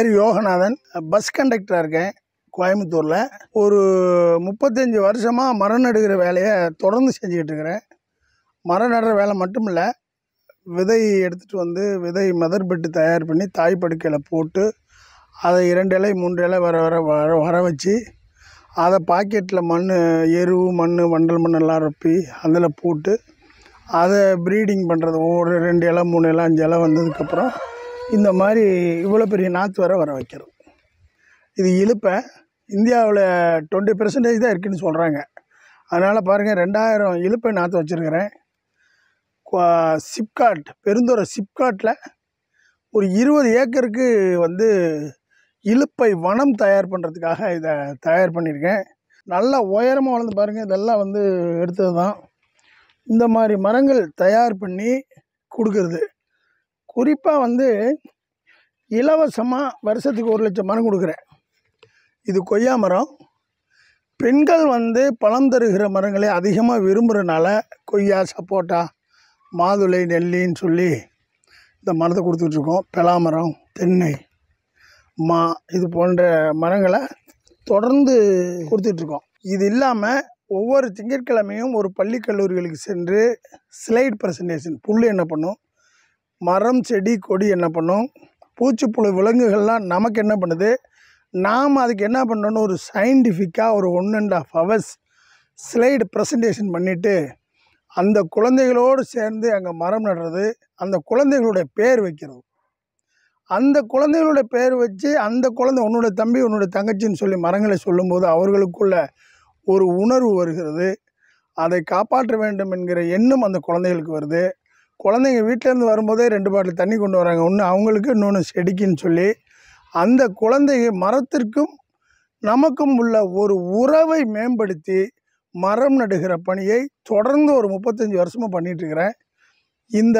பேர் யோகநாதன் பஸ் கண்டக்டராக இருக்கேன் கோயம்புத்தூரில் ஒரு முப்பத்தஞ்சு வருஷமாக மரம் நடுகிற வேலையை தொடர்ந்து செஞ்சுக்கிட்டு இருக்கிறேன் மரம் நடுற வேலை மட்டும் இல்லை விதை எடுத்துகிட்டு வந்து விதை மதர் பெட்டு தயார் பண்ணி தாய் படுக்கையில் போட்டு அதை இரண்டு இலை மூன்று இலை வர வர வர வர வச்சு அதை பாக்கெட்டில் மண் எரு மண் வண்டல் மண்ணெல்லாம் ரொப்பி அதில் போட்டு அதை ப்ரீடிங் பண்ணுறது ஒவ்வொரு ரெண்டு இலை மூணு இலை அஞ்சு இலை வந்ததுக்கப்புறம் இந்த மாதிரி இவ்வளோ பெரிய நாற்று வர வர வைக்கிறோம் இது இழுப்பை இந்தியாவில் டுவெண்ட்டி பெர்சன்டேஜ் தான் இருக்குதுன்னு சொல்கிறாங்க அதனால் பாருங்கள் ரெண்டாயிரம் இழுப்பை நாற்று வச்சுருக்கிறேன் சிப்காட் பெருந்துறை சிப்காட்டில் ஒரு இருபது ஏக்கருக்கு வந்து இழுப்பை வனம் தயார் பண்ணுறதுக்காக இதை தயார் பண்ணியிருக்கேன் நல்லா உயரமாக வளர்ந்து பாருங்கள் இதெல்லாம் வந்து எடுத்தது தான் இந்த மாதிரி மரங்கள் தயார் பண்ணி கொடுக்கறது குறிப்பாக வந்து இலவசமாக வருஷத்துக்கு ஒரு லட்சம் மரம் கொடுக்குறேன் இது கொய்யா மரம் பெண்கள் வந்து பழம் தருகிற மரங்களை அதிகமாக விரும்புகிறனால கொய்யா சப்போட்டா மாதுளை நெல்லின்னு சொல்லி இந்த மரத்தை கொடுத்துட்ருக்கோம் பலாமரம் தென்னை மா இது போன்ற மரங்களை தொடர்ந்து கொடுத்துட்ருக்கோம் இது இல்லாமல் ஒவ்வொரு திங்கட்கிழமையும் ஒரு பள்ளி கல்லூரிகளுக்கு சென்று ஸ்லைட் ப்ரெசன்டேஷன் புல் என்ன பண்ணும் மரம் செடி கொடி என்ன பண்ணும் பூச்சிப்புழு விலங்குகள்லாம் நமக்கு என்ன பண்ணுது நாம் அதுக்கு என்ன பண்ணணும்னு ஒரு சயின்டிஃபிக்காக ஒரு one and half hours slide presentation பண்ணிவிட்டு அந்த குழந்தைகளோடு சேர்ந்து அங்கே மரம் நடுறது அந்த குழந்தைகளுடைய பேர் வைக்கிறது அந்த குழந்தைகளுடைய பேர் வச்சு அந்த குழந்தை உன்னோட தம்பி உன்னோட தங்கச்சின்னு சொல்லி மரங்களை சொல்லும்போது அவர்களுக்குள்ள ஒரு உணர்வு வருகிறது அதை காப்பாற்ற வேண்டும் என்கிற எண்ணம் அந்த குழந்தைகளுக்கு வருது குழந்தைங்க வீட்டிலேருந்து வரும்போதே ரெண்டு பாட்டில் தண்ணி கொண்டு வராங்க ஒன்று அவங்களுக்கு இன்னொன்று செடிக்குன்னு சொல்லி அந்த குழந்தைங்க மரத்திற்கும் நமக்கும் உள்ள ஒரு உறவை மேம்படுத்தி மரம் நடுகிற பணியை தொடர்ந்து ஒரு முப்பத்தஞ்சு வருஷமாக பண்ணிகிட்ருக்கிறேன் இந்த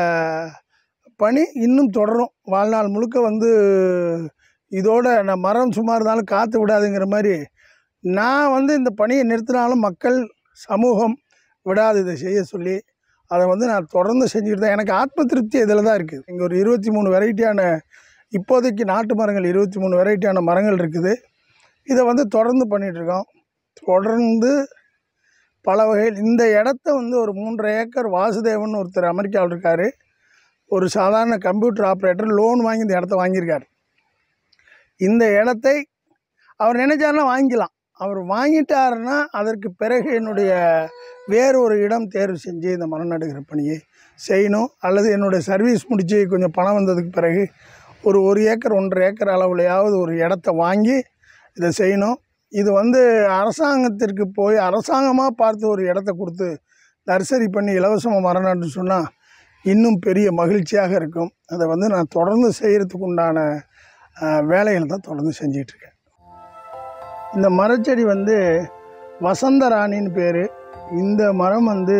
பணி இன்னும் தொடரும் வாழ்நாள் முழுக்க வந்து இதோட நான் மரம் சும்மா இருந்தாலும் காற்று விடாதுங்கிற மாதிரி நான் வந்து இந்த பணியை நிறுத்தினாலும் மக்கள் சமூகம் விடாது இதை செய்ய சொல்லி அதை வந்து நான் தொடர்ந்து செஞ்சுக்கிட்டு தான் எனக்கு ஆத்ம திருப்தி இதில் தான் இருக்குது இங்கே ஒரு இருபத்தி மூணு வெரைட்டியான இப்போதைக்கு நாட்டு மரங்கள் இருபத்தி மூணு வெரைட்டியான மரங்கள் இருக்குது இதை வந்து தொடர்ந்து பண்ணிகிட்ருக்கோம் தொடர்ந்து பல வகையில் இந்த இடத்த வந்து ஒரு மூன்றரை ஏக்கர் வாசுதேவன் ஒருத்தர் அமெரிக்காவில் இருக்கார் ஒரு சாதாரண கம்ப்யூட்டர் ஆப்ரேட்டர் லோன் வாங்கி இந்த இடத்த வாங்கியிருக்கார் இந்த இடத்தை அவர் நினைச்சாருன்னா வாங்கிக்கலாம் அவர் வாங்கிட்டாருன்னா அதற்கு பிறகு என்னுடைய வேறு ஒரு இடம் தேர்வு செஞ்சு இந்த மரம் நடுகிற பணியை செய்யணும் அல்லது என்னுடைய சர்வீஸ் முடித்து கொஞ்சம் பணம் வந்ததுக்கு பிறகு ஒரு ஒரு ஏக்கர் ஒன்றரை ஏக்கர் அளவுலையாவது ஒரு இடத்த வாங்கி இதை செய்யணும் இது வந்து அரசாங்கத்திற்கு போய் அரசாங்கமாக பார்த்து ஒரு இடத்த கொடுத்து நர்சரி பண்ணி இலவசமாக மரம் நட்டு சொன்னால் இன்னும் பெரிய மகிழ்ச்சியாக இருக்கும் அதை வந்து நான் தொடர்ந்து செய்கிறதுக்கு உண்டான வேலைகளை தான் தொடர்ந்து செஞ்சிகிட்ருக்கேன் இந்த மரச்செடி வந்து வசந்தராணின்னு பேர் இந்த மரம் வந்து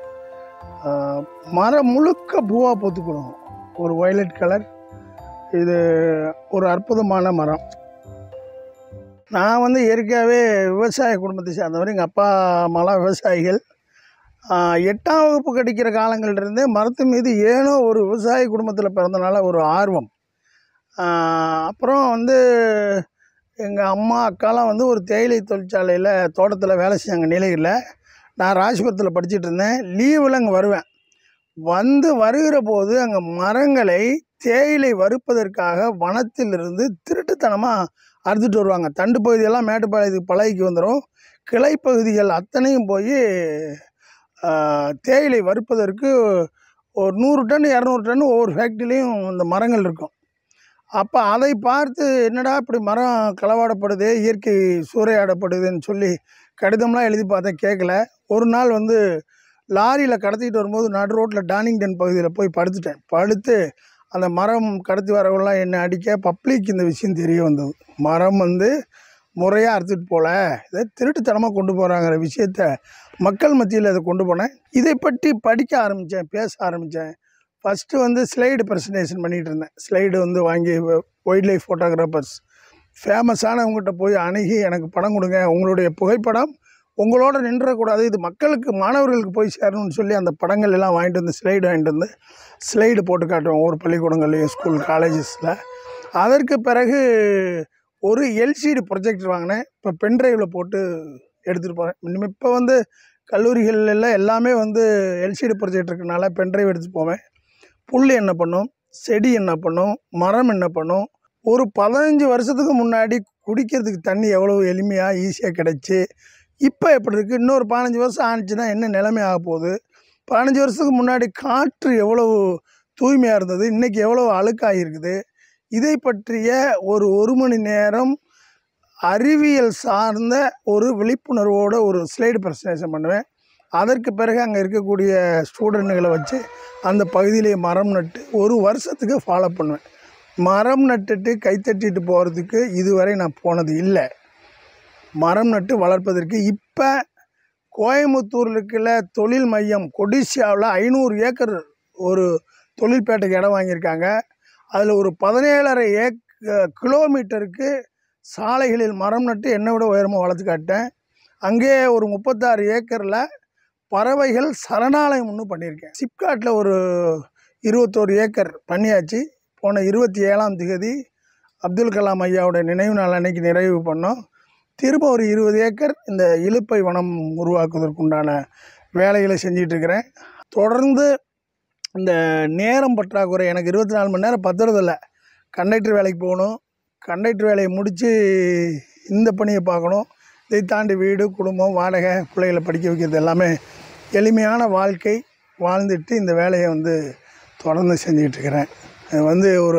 மரம் முழுக்க பூவாக பூத்துக்கணும் ஒரு வயலட் கலர் இது ஒரு அற்புதமான மரம் நான் வந்து இயற்கையாகவே விவசாய குடும்பத்தை சேர்ந்தவர் எங்கள் அப்பா அம்மாலாம் விவசாயிகள் எட்டாம் வகுப்பு கடிக்கிற காலங்கள்லேருந்தே மரத்து மீது ஏனோ ஒரு விவசாய குடும்பத்தில் பிறந்தனால ஒரு ஆர்வம் அப்புறம் வந்து எங்கள் அம்மா அக்காலாம் வந்து ஒரு தேயிலை தொழிற்சாலையில் தோட்டத்தில் வேலை செஞ்சாங்க நீலகிரியில் நான் ராசிபுரத்தில் படிச்சுட்டு இருந்தேன் லீவில் அங்கே வருவேன் வந்து வருகிற போது அங்கே மரங்களை தேயிலை வறுப்பதற்காக வனத்திலிருந்து திருட்டுத்தனமாக அறுத்துட்டு வருவாங்க தண்டு பகுதியெல்லாம் மேட்டுப்பாளையத்துக்கு பழகிக்கு வந்துடும் கிளை பகுதிகள் அத்தனையும் போய் தேயிலை வறுப்பதற்கு ஒரு நூறு டன் இரநூறு டன் ஒவ்வொரு ஃபேக்ட்ரிலையும் இந்த மரங்கள் இருக்கும் அப்போ அதை பார்த்து என்னடா இப்படி மரம் களவாடப்படுது இயற்கை சூறையாடப்படுதுன்னு சொல்லி கடிதம்லாம் எழுதி பார்த்தேன் கேட்கல ஒரு நாள் வந்து லாரியில் கடத்திட்டு வரும்போது நடு ரோட்டில் டானிங்டன் பகுதியில் போய் படுத்துட்டேன் படுத்து அந்த மரம் கடத்தி வரவங்களாம் என்னை அடிக்க பப்ளிக் இந்த விஷயம் தெரிய வந்தது மரம் வந்து முறையாக அறுத்துட்டு போகல இதை திருட்டுத்தனமாக கொண்டு போகிறாங்கிற விஷயத்த மக்கள் மத்தியில் இதை கொண்டு போனேன் இதை பற்றி படிக்க ஆரம்பித்தேன் பேச ஆரம்பித்தேன் ஃபஸ்ட்டு வந்து ஸ்லைடு ப்ரெசன்டேஷன் பண்ணிகிட்டு இருந்தேன் ஸ்லைடு வந்து வாங்கி வைல்ட் லைஃப் ஃபோட்டோகிராஃபர்ஸ் ஃபேமஸானவங்ககிட்ட போய் அணுகி எனக்கு படம் கொடுங்க உங்களுடைய புகைப்படம் உங்களோட நின்றக்கூடாது இது மக்களுக்கு மாணவர்களுக்கு போய் சேரணும்னு சொல்லி அந்த படங்கள் எல்லாம் வாங்கிட்டு வந்து ஸ்லைடு வாங்கிட்டு வந்து ஸ்லைடு போட்டு காட்டுவோம் ஒவ்வொரு பள்ளிக்கூடங்கள்லையும் ஸ்கூல் காலேஜஸில் அதற்கு பிறகு ஒரு எல்சிடி ப்ரொஜெக்டர் வாங்கினேன் இப்போ பென்ட்ரைவில் போட்டு எடுத்துகிட்டு போகிறேன் இனிமேல் இப்போ வந்து கல்லூரிகள் எல்லாம் எல்லாமே வந்து எல்சிடி ப்ரொஜெக்டர் இருக்கனால பென்ட்ரைவ் எடுத்துகிட்டு போவேன் புல் என்ன பண்ணும் செடி என்ன பண்ணும் மரம் என்ன பண்ணும் ஒரு பதினஞ்சு வருஷத்துக்கு முன்னாடி குடிக்கிறதுக்கு தண்ணி எவ்வளோ எளிமையாக ஈஸியாக கிடச்சி இப்போ எப்படி இருக்குது இன்னொரு பதினஞ்சு வருஷம் ஆனிச்சுன்னா என்ன நிலைமை ஆக போகுது பதினஞ்சு வருஷத்துக்கு முன்னாடி காற்று எவ்வளவு தூய்மையாக இருந்தது இன்றைக்கி எவ்வளோ அழுக்காகிருக்குது இதை பற்றிய ஒரு ஒரு மணி நேரம் அறிவியல் சார்ந்த ஒரு விழிப்புணர்வோட ஒரு ஸ்லைடு ப்ரெசன்டேஷன் பண்ணுவேன் அதற்கு பிறகு அங்கே இருக்கக்கூடிய ஸ்டூடெண்ட்டுகளை வச்சு அந்த பகுதியிலே மரம் நட்டு ஒரு வருஷத்துக்கு ஃபாலோ பண்ணுவேன் மரம் நட்டுட்டு கைத்தட்டிட்டு போகிறதுக்கு இதுவரை நான் போனது இல்லை மரம் நட்டு வளர்ப்பதற்கு இப்போ கோயம்புத்தூரில் இருக்கிற தொழில் மையம் கொடிசியாவில் ஐநூறு ஏக்கர் ஒரு தொழில்பேட்டைக்கு இடம் வாங்கியிருக்காங்க அதில் ஒரு பதினேழரை ஏக் கிலோமீட்டருக்கு சாலைகளில் மரம் நட்டு என்னை விட உயரமாக வளர்த்து காட்டேன் அங்கே ஒரு முப்பத்தாறு ஏக்கரில் பறவைகள் சரணாலயம் ஒன்று பண்ணியிருக்கேன் சிப்காட்டில் ஒரு இருபத்தோரு ஏக்கர் பண்ணியாச்சு போன இருபத்தி ஏழாம் தேதி அப்துல் கலாம் ஐயாவோட நினைவு நாள் அன்னைக்கு நிறைவு பண்ணோம் திரும்ப ஒரு இருபது ஏக்கர் இந்த இலுப்பை வனம் உருவாக்குவதற்குண்டான வேலைகளை செஞ்சிட்ருக்கிறேன் தொடர்ந்து இந்த நேரம் பற்றாக்குறை எனக்கு இருபத்தி நாலு மணி நேரம் பத்துறதில்ல கண்டக்டர் வேலைக்கு போகணும் கண்டக்டர் வேலையை முடித்து இந்த பணியை பார்க்கணும் இதை தாண்டி வீடு குடும்பம் வாடகை பிள்ளைகளை படிக்க வைக்கிறது எல்லாமே எளிமையான வாழ்க்கை வாழ்ந்துட்டு இந்த வேலையை வந்து தொடர்ந்து செஞ்சுக்கிட்டு இருக்கிறேன் இது வந்து ஒரு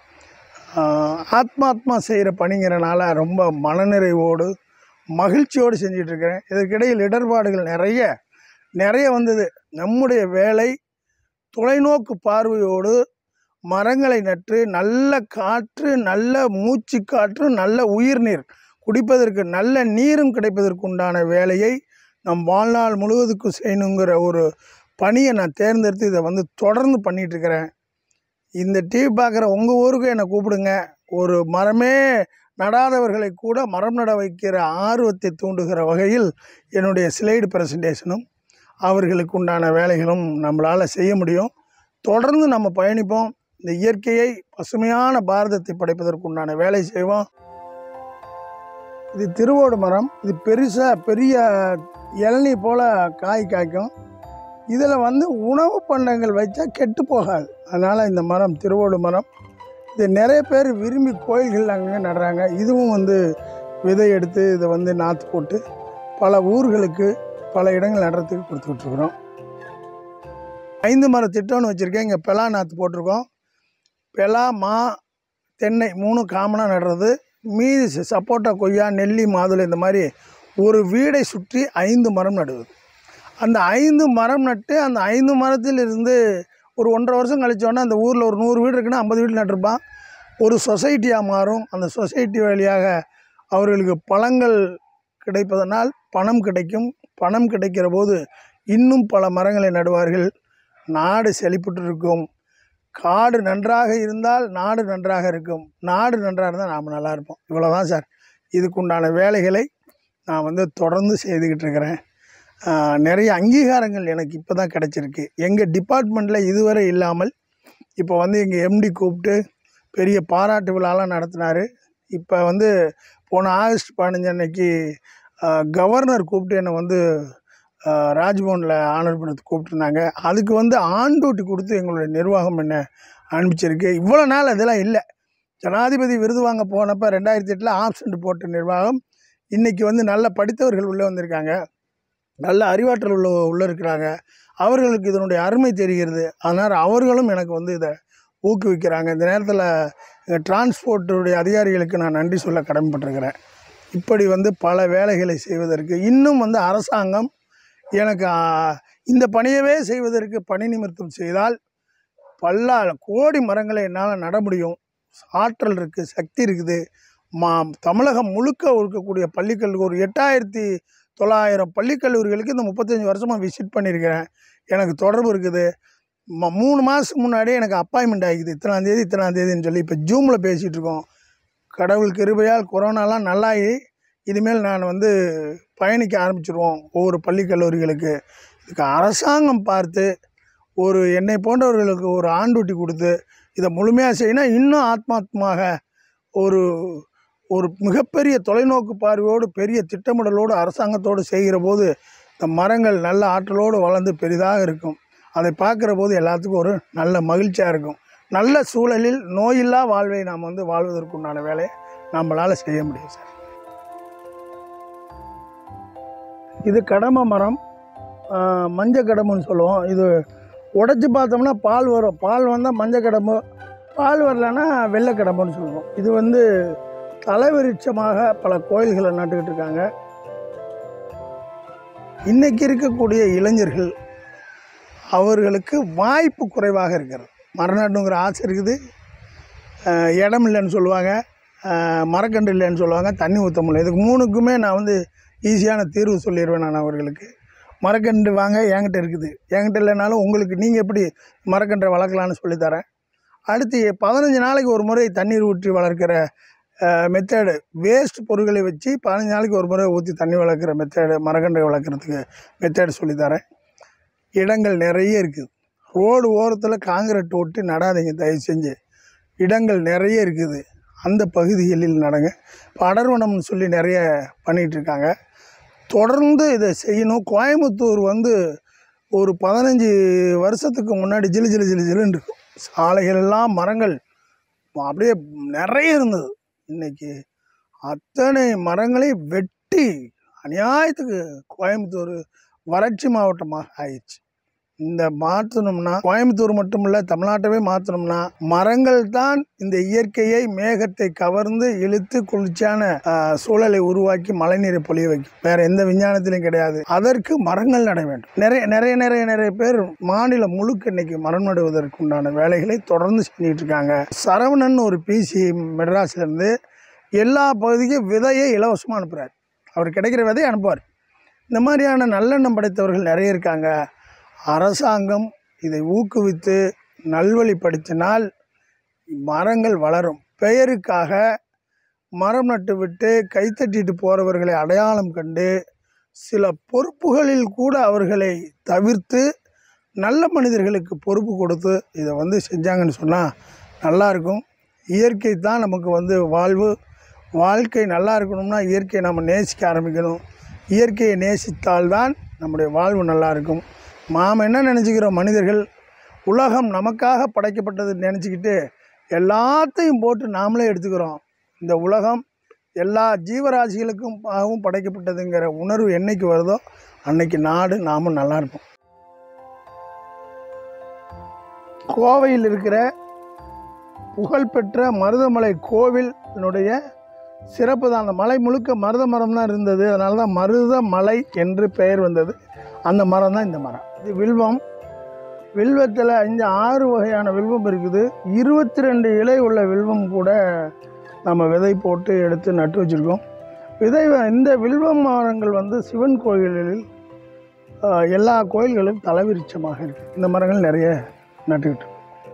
ஆஹ், ஆத்மாத்மா செய்கிற பணிங்கிறனால ரொம்ப மனநிறைவோடு மகிழ்ச்சியோடு செஞ்சுட்டு இருக்கிறேன் இதற்கிடையில் இடர்பாடுகள் நிறைய நிறைய வந்தது நம்முடைய வேலை தொலைநோக்கு பார்வையோடு மரங்களை நட்டு நல்ல காற்று நல்ல மூச்சு காற்று நல்ல உயிர்நீர் குடிப்பதற்கு நல்ல நீரும் கிடைப்பதற்கு உண்டான வேலையை நம் வாழ்நாள் முழுவதுக்கும் செய்யணுங்கிற ஒரு பணியை நான் தேர்ந்தெடுத்து இதை வந்து தொடர்ந்து பண்ணிட்டு இருக்கிறேன் இந்த டிவி பார்க்குற உங்கள் ஊருக்கு என்னை கூப்பிடுங்க ஒரு மரமே நடாதவர்களை கூட மரம் நட வைக்கிற ஆர்வத்தை தூண்டுகிற வகையில் என்னுடைய ஸ்லைடு ப்ரெசன்டேஷனும் அவர்களுக்கு உண்டான வேலைகளும் நம்மளால் செய்ய முடியும் தொடர்ந்து நம்ம பயணிப்போம் இந்த இயற்கையை பசுமையான பாரதத்தை படைப்பதற்குண்டான வேலை செய்வோம் இது திருவோடு மரம் இது பெருசாக பெரிய இளநீ போல் காய் காய்க்கும் இதில் வந்து உணவு பண்டங்கள் வச்சா கெட்டு போகாது அதனால் இந்த மரம் திருவோடு மரம் இது நிறைய பேர் விரும்பி கோயில்கள் அங்கங்கே நடுறாங்க இதுவும் வந்து விதை எடுத்து இதை வந்து நாற்று போட்டு பல ஊர்களுக்கு பல இடங்கள் நடுறதுக்கு கொடுத்துட்ருக்குறோம் ஐந்து மர திட்டம்னு வச்சுருக்கேன் இங்கே பெலா நாற்று போட்டிருக்கோம் பெலா மா தென்னை மூணு காமனாக நடுறது மீதி ச- சப்போட்டா கொய்யா நெல்லி மாதுளை இந்த மாதிரி ஒரு வீடை சுற்றி ஐந்து மரம் நடுவது அந்த ஐந்து மரம் நட்டு அந்த ஐந்து மரத்தில் இருந்து ஒரு ஒன்றரை வருஷம் கழிச்சோன்னா அந்த ஊரில் ஒரு நூறு வீடு இருக்குன்னா ஐம்பது வீடு நட்டிருப்பான் ஒரு சொசைட்டியாக மாறும் அந்த சொசைட்டி வழியாக அவர்களுக்கு பழங்கள் கிடைப்பதனால் பணம் கிடைக்கும் பணம் கிடைக்கிற போது இன்னும் பல மரங்களை நடுவார்கள் நாடு செழிப்புற்று இருக்கும் காடு நன்றாக இருந்தால் நாடு நன்றாக இருக்கும் நாடு நன்றாக இருந்தால் நாம் நல்லா இருப்போம் இவ்வளோதான் சார் இதுக்குண்டான வேலைகளை நான் வந்து தொடர்ந்து செய்துக்கிட்டு இருக்கிறேன் ஆஹ், நிறைய அங்கீகாரங்கள் எனக்கு இப்போ தான் கிடச்சிருக்கு எங்கள் டிபார்ட்மெண்ட்டில் இதுவரை இல்லாமல் இப்போ வந்து எங்கள் எம்டி கூப்பிட்டு பெரிய பாராட்டு விழாலாம் நடத்தினார் இப்போ வந்து போன ஆகஸ்ட் பதினஞ்சு அன்னைக்கு ஆஹ், கவர்னர் கூப்பிட்டு என்னை வந்து ஆஹ், ராஜ்பவனில் ஆனர் பண்ணது கூப்பிட்டுருந்தாங்க அதுக்கு வந்து ஆன் டியூட்டி கொடுத்து எங்களுடைய நிர்வாகம் என்ன அனுப்பிச்சிருக்கு இவ்வளோ நாள் அதெல்லாம் இல்லை ஜனாதிபதி விருது வாங்க போனப்போ ரெண்டாயிரத்தி எட்டில் ஆப்சண்ட் போட்ட நிர்வாகம் இன்றைக்கி வந்து நல்ல படித்தவர்கள் உள்ளே வந்திருக்காங்க நல்ல அறிவாற்றல் உள்ள உள்ளே இருக்கிறாங்க அவர்களுக்கு இதனுடைய அருமை தெரிகிறது அதனால் அவர்களும் எனக்கு வந்து இதை ஊக்குவிக்கிறாங்க இந்த நேரத்தில் டிரான்ஸ்போர்ட்டுடைய அதிகாரிகளுக்கு நான் நன்றி சொல்ல கடமைப்பட்டிருக்கிறேன் இப்படி வந்து பல வேலைகளை செய்வதற்கு இன்னும் வந்து அரசாங்கம் எனக்கு ஆ, இந்த பணியவே செய்வதற்கு பணி நிமித்தம் செய்தால் பல்லால் கோடி மரங்களை என்னால் நட முடியும் ஆற்றல் இருக்குது சக்தி இருக்குது மா தமிழகம் முழுக்க இருக்கக்கூடிய பள்ளிக்கல்லூரி ஒரு எட்டாயிரத்தி தொள்ளாயிரம் பள்ளிக்கல்லூரிகளுக்கு இந்த முப்பத்தஞ்சு வருஷமாக விசிட் பண்ணியிருக்கிறேன் எனக்கு தொடர்பு இருக்குது ம- மூணு மாதத்துக்கு முன்னாடியே எனக்கு அப்பாயின்மெண்ட் ஆகிக்குது இத்தனாம் தேதி இத்தனாம் தேதின்னு சொல்லி இப்போ ஜூமில் பேசிகிட்டு இருக்கோம் கடவுள் கிருபையால் கொரோனாலாம் நல்லாகி இனிமேல் நான் வந்து பயணிக்க ஆரம்பிச்சிருவோம் ஒவ்வொரு பள்ளி கல்லூரிகளுக்கு இதுக்கு அரசாங்கம் பார்த்து ஒரு என்னை போன்றவர்களுக்கு ஒரு ஆண்டூட்டி கொடுத்து இதை முழுமையாக செய்யணும் இன்னும் ஆத்மாத்மாக ஒரு ஒரு மிகப்பெரிய தொலைநோக்கு பார்வையோடு பெரிய திட்டமிடலோடு அரசாங்கத்தோடு செய்கிற போது இந்த மரங்கள் நல்ல ஆற்றலோடு வளர்ந்து பெரிதாக இருக்கும் அதை பார்க்குற போது எல்லாத்துக்கும் ஒரு நல்ல மகிழ்ச்சியாக இருக்கும் நல்ல சூழலில் நோயில்லா வாழ்வை நாம் வந்து வாழ்வதற்குண்டான வேலையை நம்மளால் செய்ய முடியும் சார் இது கடமை மரம் ஆஹ், மஞ்சள் கடம்புன்னு சொல்லுவோம் இது உடைச்சி பார்த்தோம்னா பால் வரும் பால் வந்தால் மஞ்சள் கடம்பு பால் வரலன்னா வெள்ளை கடம்புன்னு சொல்லுவோம் இது வந்து தலைவிருட்சமாக பல கோயில்களை நட்டுக்கிட்டு இருக்காங்க இன்னைக்கு இருக்கக்கூடிய இளைஞர்கள் அவர்களுக்கு வாய்ப்பு குறைவாக இருக்கிறது மரநாட்டுங்கிற ஆசை இருக்குது ஆஹ், இடம் இல்லைன்னு சொல்லுவாங்க ஆஹ், மரக்கன்று இல்லைன்னு சொல்லுவாங்க தண்ணி ஊற்ற முடியல இதுக்கு மூணுக்குமே நான் வந்து ஈஸியான தீர்வு சொல்லிடுவேன் நான் அவர்களுக்கு மரக்கன்று வாங்க என்கிட்ட இருக்குது என்கிட்ட இல்லைனாலும் உங்களுக்கு நீங்கள் எப்படி மரக்கன்றை வளர்க்கலான்னு சொல்லித்தரேன் அடுத்து பதினஞ்சு நாளைக்கு ஒரு முறை தண்ணீர் ஊற்றி வளர்க்கிற மெத்தேடு வேஸ்ட் பொருட்களை வச்சு பதினஞ்சு நாளைக்கு ஒரு முறை ஊற்றி தண்ணி வளர்க்குற மெத்தேடு மரக்கன்றை வளர்க்குறதுக்கு மெத்தேடு சொல்லித்தரேன் இடங்கள் நிறைய இருக்குது ரோடு ஓரத்தில் காங்கிரீட் ஒட்டி நடாதீங்க தயவு செஞ்சு இடங்கள் நிறைய இருக்குது அந்த பகுதிகளில் நடங்க இப்போ அடர்வனம்னு சொல்லி நிறைய பண்ணிகிட்டு இருக்காங்க தொடர்ந்து இதை செய்யணும் கோயம்புத்தூர் வந்து ஒரு பதினஞ்சு வருஷத்துக்கு முன்னாடி ஜிலு ஜிலு ஜிலு ஜிலுன்னு இருக்கும் சாலைகள் எல்லாம் மரங்கள் அப்படியே நிறைய இருந்தது இன்னைக்கு அத்தனை மரங்களையும் வெட்டி அநியாயத்துக்கு கோயம்புத்தூர் வறட்சி மாவட்டமாக ஆயிடுச்சு இந்த மாற்றணும்னா கோயம்புத்தூர் மட்டும் இல்லை தமிழ்நாட்டவே மாற்றணும்னா மரங்கள் தான் இந்த இயற்கையை மேகத்தை கவர்ந்து இழுத்து குளிர்ச்சியான ஆஹ், சூழலை உருவாக்கி மழைநீரை பொழிய வைக்கும் வேற எந்த விஞ்ஞானத்திலையும் கிடையாது அதற்கு மரங்கள் நட வேண்டும் நிறைய நிறைய நிறைய நிறைய பேர் மாநிலம் முழுக்க இன்னைக்கு மரம் நடுவதற்கு உண்டான வேலைகளை தொடர்ந்து செஞ்சுட்டு இருக்காங்க சரவணன் ஒரு பிசி மெட்ராஸ்ல இருந்து எல்லா பகுதிக்கும் விதையை இலவசமாக அனுப்புகிறார் அவர் கிடைக்கிற விதையை அனுப்புவார் இந்த மாதிரியான நல்லெண்ணம் படைத்தவர்கள் நிறைய இருக்காங்க அரசாங்கம் இதை ஊக்குவித்து நல்வழிப்படுத்தினால் மரங்கள் வளரும் பெயருக்காக மரம் நட்டு விட்டு கைத்தட்டிட்டு போகிறவர்களை அடையாளம் கண்டு சில பொறுப்புகளில் கூட அவர்களை தவிர்த்து நல்ல மனிதர்களுக்கு பொறுப்பு கொடுத்து இதை வந்து செஞ்சாங்கன்னு சொன்னால் நல்லாயிருக்கும் இயற்கை தான் நமக்கு வந்து வாழ்வு வாழ்க்கை நல்லா இருக்கணும்னா இயற்கையை நம்ம நேசிக்க ஆரம்பிக்கணும் இயற்கையை நேசித்தால்தான் நம்முடைய வாழ்வு நல்லா இருக்கும் நாம் என்ன நினச்சிக்கிறோம் மனிதர்கள் உலகம் நமக்காக படைக்கப்பட்டது நினச்சிக்கிட்டு எல்லாத்தையும் போட்டு நாமளே எடுத்துக்கிறோம் இந்த உலகம் எல்லா ஜீவராசிகளுக்கும் ஆகவும் படைக்கப்பட்டதுங்கிற உணர்வு என்னைக்கு வருதோ அன்னைக்கு நாடு நாமும் நல்லா இருப்போம் கோவையில் இருக்கிற புகழ்பெற்ற மருதமலை கோவிலினுடைய சிறப்பு தான் அந்த மலை முழுக்க மருத மரம் தான் இருந்தது அதனால தான் மருத மலை என்று பெயர் வந்தது அந்த மரம் தான் இந்த மரம் இது வில்வம் வில்வத்தில் இந்த ஆறு வகையான வில்வம் இருக்குது இருபத்தி ரெண்டு இலை உள்ள வில்வம் கூட நம்ம விதை போட்டு எடுத்து நட்டு வச்சுருக்கோம் விதை வ- இந்த வில்வ மரங்கள் வந்து சிவன் கோயில்களில் ஆஹ், எல்லா கோயில்களும் தலைவிருட்சமாக இருக்குது இந்த மரங்கள் நிறைய நட்டுக்கிட்டு இருக்கோம்.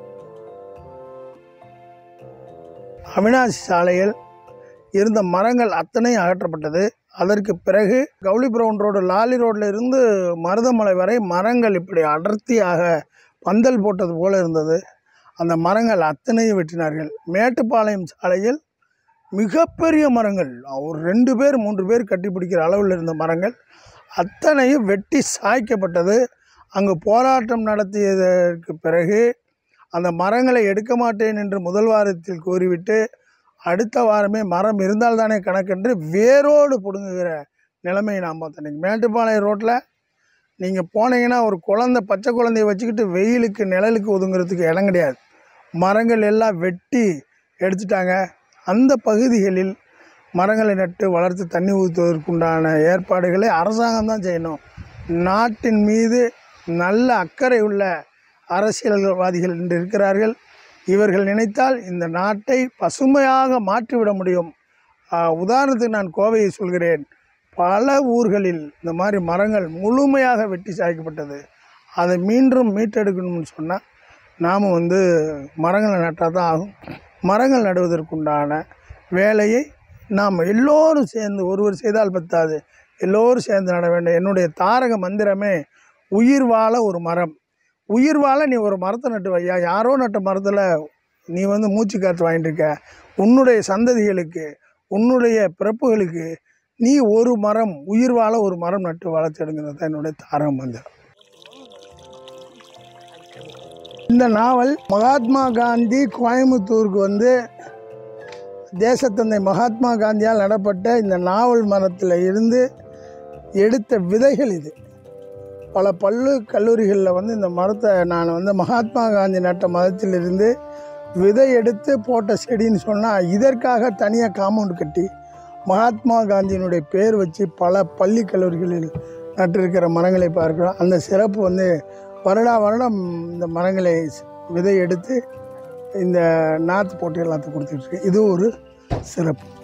அவினாசி சாலையில் இருந்த மரங்கள் அத்தனையும் அகற்றப்பட்டது அதற்கு பிறகு கவுளிபுரம் ரோடு லாலி ரோட்டில் இருந்து மருதமலை வரை மரங்கள் இப்படி அடர்த்தியாக பந்தல் போட்டது போல இருந்தது அந்த மரங்கள் அத்தனையும் வெட்டினார்கள் மேட்டுப்பாளையம் சாலையில் மிகப்பெரிய மரங்கள் ஒரு ரெண்டு பேர் மூன்று பேர் கட்டி பிடிக்கிற அளவில் இருந்த மரங்கள் அத்தனையும் வெட்டி சாய்க்கப்பட்டது அங்கு போராட்டம் நடத்தியதற்கு பிறகு அந்த மரங்களை எடுக்க மாட்டேன் என்று முதல் வாரத்தில் கூறிவிட்டு அடுத்த வாரமே மரம் இருந்தால் தானே கணக்கென்று வேரோடு பிடுங்குகிற நிலைமையை நாம் பார்த்தோம் இன்னைக்கு மேட்டுப்பாளையம் ரோட்டில் நீங்கள் போனீங்கன்னா ஒரு குழந்தை பச்சை குழந்தைய வச்சுக்கிட்டு வெயிலுக்கு நிழலுக்கு ஒதுங்கிறதுக்கு இடம் கிடையாது மரங்கள் எல்லாம் வெட்டி எடுத்துட்டாங்க அந்த பகுதிகளில் மரங்களை நட்டு வளர்த்து தண்ணி ஊற்றுவதற்குண்டான ஏற்பாடுகளை அரசாங்கம் தான் செய்யணும் நாட்டின் மீது நல்ல அக்கறை உள்ள அரசியல்வாதிகள் இன்று இருக்கிறார்கள் இவர்கள் நினைத்தால் இந்த நாட்டை பசுமையாக மாற்றிவிட முடியும் ஆஹ், உதாரணத்துக்கு நான் கோவையை சொல்கிறேன் பல ஊர்களில் இந்த மாதிரி மரங்கள் முழுமையாக வெட்டி சாய்க்கப்பட்டது அதை மீண்டும் மீட்டெடுக்கணும்னு சொன்னால் நாம் வந்து மரங்களை நட்டால் தான் ஆகும் மரங்கள் நடுவதற்குண்டான வேலையை நாம் எல்லோரும் சேர்ந்து ஒருவர் செய்தால் பத்தாது எல்லோரும் சேர்ந்து நட வேண்டும் என்னுடைய தாரக மந்திரமே உயிர் வாழ ஒரு மரம் உயிர் வாழ நீ ஒரு மரத்தை நட்டு வையா யாரோ நட்ட மரத்தில் நீ வந்து மூச்சு காற்று வாங்கிட்டு இருக்க உன்னுடைய சந்ததிகளுக்கு உன்னுடைய பிறப்புகளுக்கு நீ ஒரு மரம் உயிர் வாழ ஒரு மரம் நட்டு வளர்த்தெடுங்கிறது தான் என்னுடைய தாரக மந்திரம் இந்த நாவல் மகாத்மா காந்தி கோயம்புத்தூருக்கு வந்து தேசத்தந்தை மகாத்மா காந்தியால் நடப்பட்ட இந்த நாவல் மரத்தில் இருந்து எடுத்த விதைகள் இது பல பல்லு கல்லூரிகளில் வந்து இந்த மரத்தை நான் வந்து மகாத்மா காந்தி நட்ட மரத்திலிருந்து விதை எடுத்து போட்ட செடின்னு சொன்னால் இதற்காக தனியாக காம்பவுண்ட் கட்டி மகாத்மா காந்தியினுடைய பேர் வச்சு பல பள்ளி கல்லூரிகளில் நட்டிருக்கிற மரங்களை பார்க்கிறோம் அந்த சிறப்பு வந்து வருடா வருடம் இந்த மரங்களை விதை எடுத்து இந்த நாற்று போட்டு எல்லாத்துக்கும் கொடுத்துட்ருக்கு இது ஒரு சிறப்பு